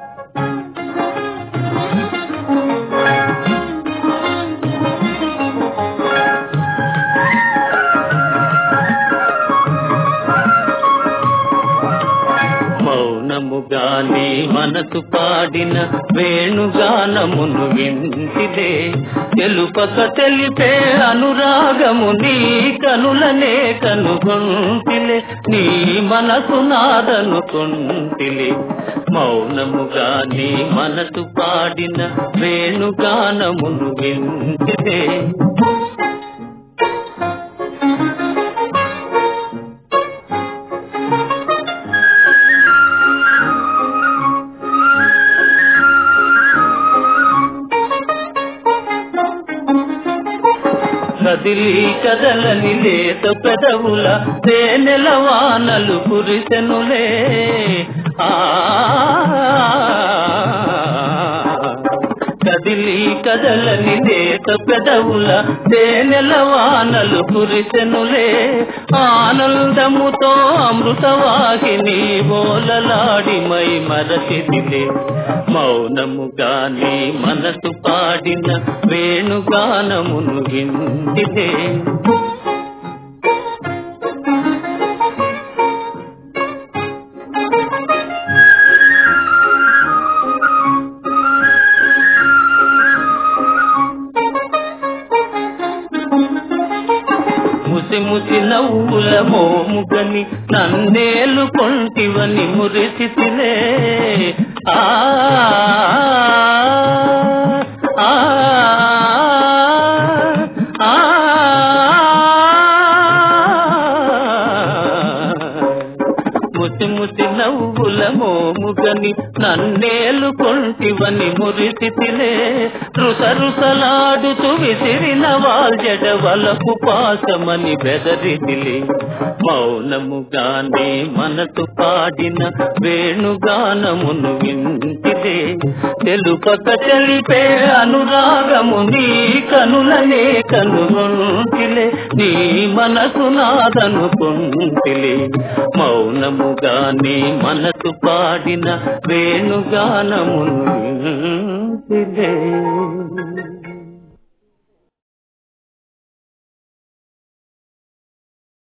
మౌనముగాని మనసు పాడిన వేణుగానమును వింటిదే తెలుపక తెలిపే అనురాగము నీ కనులనే కనుగొంటిలే నీ మనసు నాదనుకుంటిలే మౌనముగాని మనసు పాడిన వేణుగానమును వింటిదే కదిలి కదలని లేత పెదవుల తేనెల వానలు కురిసెనులే ఆ కదిలి కదలని లేత పెదవుల తేనెల వానలు కురిసెనులే ఆనందముతో అమృతవాహిని బోలలాడి మై మరచిదిలే మౌనముగాని మనసు పాడిన వేణుగానమును వింటిదే ముసి ముసి నవ్వుల మోముగని నన్నేలు కొంటివని మురిసితిలే ఆ ఆ, ఆ, ముసి ముసి నవ్వుల మోముగని నన్నేలు కొంటివని మురిసితిలే రుస రుసలాడుతూ విసిరిన వాల్జడ వలపు పాసమని బెదరిదిలే మౌనముగానే మనసు పాడిన వేణుగానమును వింటిదే తెలుపక తెలిపే అనురాగము నీ కనులనే కనుగొంటిలే నీ మనసు నాదనుకుంటిలే మౌనముగానే మనసు పాడిన వేణుగానమును వింటిదే